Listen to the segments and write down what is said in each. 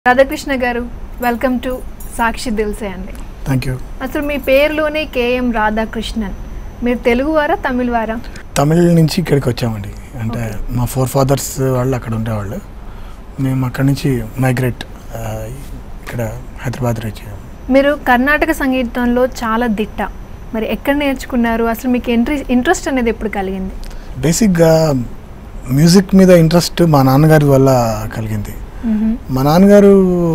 రాధాకృష్ణ గారు welcome to సాక్షి దిల్సే అండి thank you అసలు మీ పేరులోనే కేఎం రాధాకృష్ణన్ మీరు తెలుగు వారా తమిళ వారా తమిళ నుంచి ఇక్కడికి వచ్చామండి అంటే మా ఫోర్ ఫాదర్స్ వాళ్ళు అక్కడ ఉండేవాళ్ళు మేము అక్కడి నుంచి మైగ్రేట్ ఇక్కడ హైదరాబాద్ రీచ్ అయ్యాము మీరు కర్ణాటక సంగీతంలో చాలా దిట్ట మరి ఎక్కడ నేర్చుకున్నారు అసలు మీకు ఎంట్రీ ఇంట్రెస్ట్ అనేది ఎప్పుడు కలిగింది బేసిక్గా మ్యూజిక్ మీద ఇంట్రెస్ట్ మా నాన్నగారి వల్ల కలిగింది మ్మ్. మా నాన్నగారు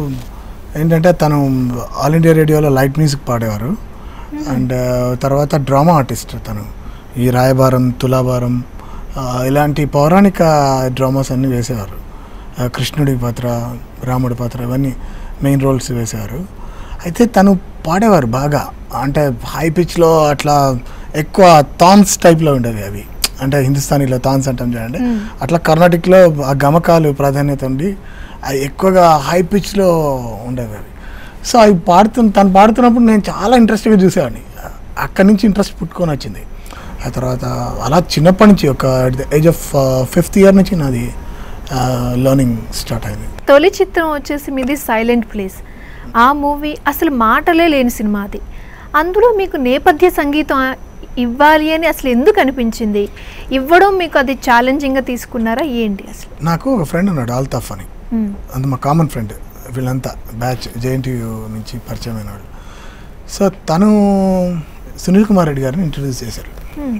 ఏంటంటే తను ఆల్ ఇండియా రేడియోలో లైట్ మ్యూజిక్ పాడేవారు అండ్ తర్వాత డ్రామా ఆర్టిస్ట్ తను ఈ రాయబారం తులాభారం ఆ, ఇలాంటి పౌరాణిక డ్రామాస్ అన్నీ వేసేవారు ఆ, కృష్ణుడి పాత్ర రాముడి పాత్ర ఇవన్నీ మెయిన్ రోల్స్ వేసేవారు అయితే తను పాడేవారు బాగా అంటే హై పిచ్లో అట్లా ఎక్కువ థాన్స్ టైప్లో ఉండేవి అవి అంటే హిందుస్థానీలో థాన్స్ అంటాం చూడండి మ్మ్. అట్లా కర్ణాటిక్లో ఆ గమకాలు ప్రాధాన్యత ఉండి అవి ఎక్కువగా హై పిచ్లో ఉండేవి అవి సో అవి పాడుతు తను పాడుతున్నప్పుడు నేను చాలా ఇంట్రెస్ట్గా చూసేవాడిని అక్కడి నుంచి ఇంట్రెస్ట్ పుట్టుకొని వచ్చింది ఆ తర్వాత అలా చిన్నప్పటి నుంచి ఒక ఏజ్ ఆఫ్ ఫిఫ్త్ ఇయర్ నుంచి నాది లర్నింగ్ స్టార్ట్ అయింది తొలి చిత్రం వచ్చేసి మీది సైలెంట్ ప్లేస్ ఆ మూవీ అసలు మాటలే లేని సినిమా అది అందులో మీకు నేపథ్య సంగీతం ఇవ్వాలి అని అసలు ఎందుకు అనిపించింది ఇవ్వడం మీకు అది ఛాలెంజింగ్గా తీసుకున్నారా ఏంటి అసలు నాకు ఒక ఫ్రెండ్ ఉన్నాడు ఆల్తాఫ్ అని మ్మ్. అందు మా కామన్ ఫ్రెండ్ వీళ్ళంతా బ్యాచ్ జేఎన్టీయూ నుంచి పరిచయం అయిన వాళ్ళు సో తను సునీల్ కుమార్ రెడ్డి గారిని ఇంట్రడ్యూస్ చేశారు మ్మ్.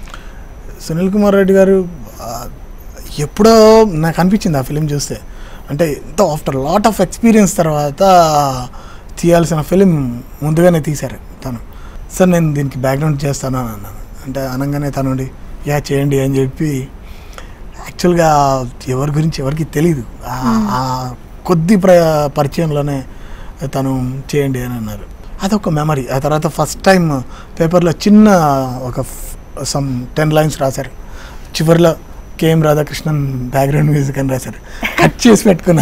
సునీల్ కుమార్ రెడ్డి గారు ఆ, ఎప్పుడో నాకు అనిపించింది ఆ ఫిలిం చూస్తే అంటే ఎంతో ఆఫ్టర్ లాట్ ఆఫ్ ఎక్స్పీరియన్స్ తర్వాత తీయాల్సిన ఫిలిం ముందుగానే తీశారు తను సార్ నేను దీనికి బ్యాక్గ్రౌండ్ చేస్తాను అని అన్నాను అంటే అనగానే తను ఉండి యా చేయండి అని చెప్పి యాక్చువల్గా ఎవరి గురించి ఎవరికి తెలియదు ఆ- ఆ కొద్ది ప్ర పరిచయంలోనే తను చేయండి అని అన్నారు అదొక మెమరీ ఆ తర్వాత ఫస్ట్ టైం పేపర్లో చిన్న ఒక సమ్ టెన్ లైన్స్ రాశారు చివరిలో కేఎం రాధాకృష్ణన్ బ్యాక్గ్రౌండ్ మ్యూజిక్ అని రాశారు కట్ చేసి పెట్టుకున్నా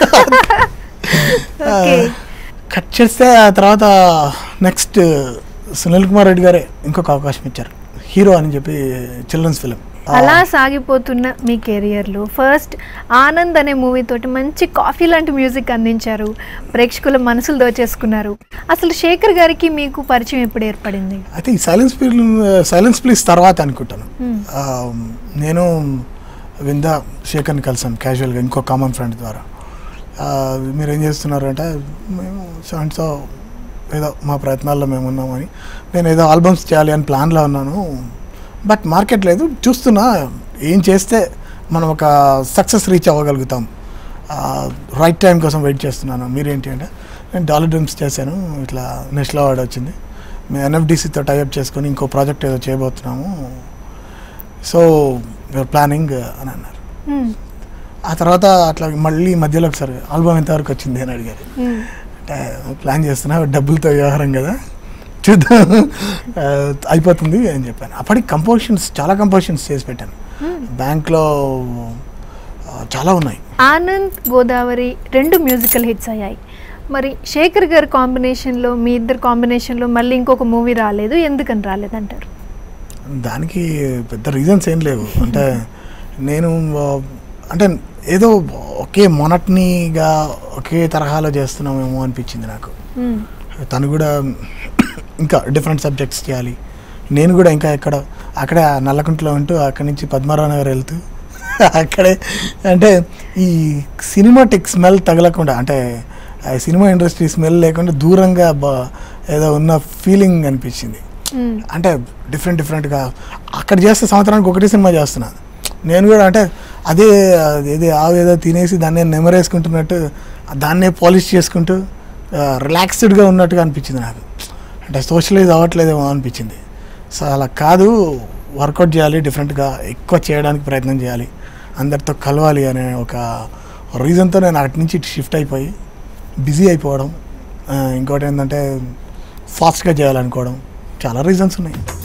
Okay. కట్ చేస్తే ఆ తర్వాత నెక్స్ట్ సునీల్ కుమార్ రెడ్డి గారే ఇంకొక అవకాశం ఇచ్చారు హీరో అని చెప్పి చిల్డ్రన్స్ ఫిలిం అలా సాగిపోతున్న మీ కెరియర్లో ఫస్ట్ ఆనంద్ అనే మూవీ తోటి మంచి కాఫీ లాంటి మ్యూజిక్ అందించారు ప్రేక్షకుల మనసులు దోచేసుకున్నారు అసలు శేఖర్ గారికి మీకు పరిచయం ఎప్పుడు ఏర్పడింది అయితే ఈ సైలెన్స్ ప్లీజ్ సైలెన్స్ ప్లీజ్ తర్వాత అనుకుంటాను Hmm. ఆ, నేను విందా శేఖర్ని కలిసాను క్యాజువల్గా ఇంకో కామన్ ఫ్రెండ్ ద్వారా ఆ, మీరు ఏం చేస్తున్నారు అంటే మేము సో ఏదో మా ప్రయత్నాల్లో మేము ఉన్నామని నేను ఏదో ఆల్బమ్స్ చేయాలి అని ప్లాన్లో ఉన్నాను బట్ మార్కెట్ లేదు చూస్తున్నా ఏం చేస్తే మనం ఒక సక్సెస్ రీచ్ అవ్వగలుగుతాం రైట్ టైం కోసం వెయిట్ చేస్తున్నాను మీరేంటి అంటే నేను డాలర్ డ్రీమ్స్ చేశాను ఇట్లా నెక్స్ట్ అవార్డ్ వచ్చింది మేము ఎన్ఎఫ్డిసితో టైఅప్ చేసుకొని ఇంకో ప్రాజెక్ట్ ఏదో చేయబోతున్నాము సో యూఆర్ ప్లానింగ్ అని అన్నారు మ్మ్. ఆ తర్వాత అట్లా మళ్ళీ మధ్యలో ఒకసారి ఆల్బమ్ ఎంతవరకు వచ్చింది అని అడిగారు మ్మ్. అంటే ప్లాన్ చేస్తున్నా డబ్బులతో వ్యవహారం కదా చూద్దాం ఆ, అయిపోతుంది అని చెప్పాను అప్పటికి కంపోజిషన్స్ చాలా కంపోజిషన్స్ చేసి పెట్టాను మ్మ్. బ్యాంక్లో ఆ, చాలా ఉన్నాయి ఆనంద్ గోదావరి రెండు మ్యూజికల్ హిట్స్ అయ్యాయి మరి శేఖర్ గారి కాంబినేషన్లో మీ ఇద్దరు కాంబినేషన్లో మళ్ళీ ఇంకొక మూవీ రాలేదు ఎందుకని రాలేదంటారు దానికి పెద్ద రీజన్స్ ఏం లేవు అంటే నేను ఆ, అంటే ఏదో ఒకే మొనట్నీగా ఒకే తరహాలో చేస్తున్నామేమో అనిపించింది నాకు మ్మ్. తను కూడా ఇంకా డిఫరెంట్ సబ్జెక్ట్స్ చేయాలి నేను కూడా ఇంకా ఎక్కడ అక్కడే ఆ నల్లకుంటలో ఉంటూ అక్కడి నుంచి పద్మారావు నగర్ వెళ్తూ అక్కడే అంటే ఈ సినిమాటిక్ స్మెల్ తగలకుండా అంటే ఆ సినిమా ఇండస్ట్రీ స్మెల్ లేకుండా దూరంగా బా ఏదో ఉన్న ఫీలింగ్ అనిపించింది మ్మ్. అంటే డిఫరెంట్ డిఫరెంట్గా అక్కడ చేస్తే సంవత్సరానికి ఒకటి సినిమా చేస్తున్నా నేను కూడా అంటే అదే ఏదో ఆవేదో తినేసి దాన్నే నెమరేసుకుంటున్నట్టు దాన్నే పాలిష్ చేసుకుంటూ రిలాక్స్డ్గా ఉన్నట్టుగా అనిపించింది నాకు అంటే సోషలైజ్ అవ్వట్లేదేమో అనిపించింది సో అలా కాదు వర్కౌట్ చేయాలి డిఫరెంట్గా ఎక్కువ చేయడానికి ప్రయత్నం చేయాలి అందరితో కలవాలి అనే ఒక రీజన్తో నేను అటు నుంచి ఇటు షిఫ్ట్ అయిపోయి బిజీ అయిపోవడం ఆ, ఇంకోటి ఏంటంటే ఫాస్ట్గా చేయాలనుకోవడం చాలా రీజన్స్ ఉన్నాయి